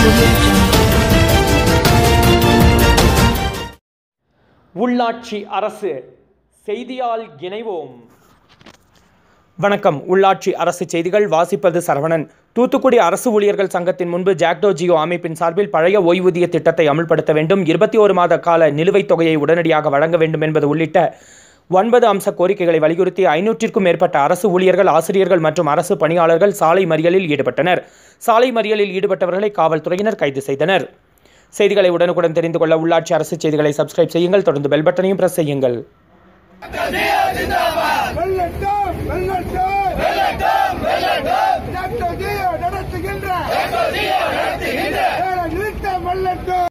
Audio Jungle. உள்ளாட்சி அரசு செய்தியால் இணைவோம் வணக்கம் உள்ளாட்சி அரசு செய்திகள் வாசிப்பது சரவணன் தூத்துக்குடி அரசு ஊழியர்கள் சங்கத்தின் முன்பு ஜாக்டோ ஜியோ அமைப்பின் சார்பில் பழைய ஓய்வூதிய திட்டத்தை அமல்படுத்த வேண்டும் இருபத்தி ஒரு மாத கால நிலுவைத் தொகையை உடனடியாக வழங்க வேண்டும் என்பது உள்ளிட்ட ஒன்பது அம்ச கோரிக்கைகளை வலியுறுத்தி ஐநூற்றிற்கும் மேற்பட்ட அரசு ஊழியர்கள் ஆசிரியர்கள் மற்றும் அரசு பணியாளர்கள் சாலை மறியலில் ஈடுபட்டனர் சாலை மறியலில் ஈடுபட்டவர்களை காவல்துறையினர் கைது செய்தனர் செய்திகளை உடனுக்குடன் தெரிந்து கொள்ள உள்ளாட்சி அரசு செய்திகளை சப்ஸ்கிரைப் செய்யுங்கள் தொடர்ந்து பெல் பட்டனையும் பிரஸ் செய்யுங்கள் जिंदाबाद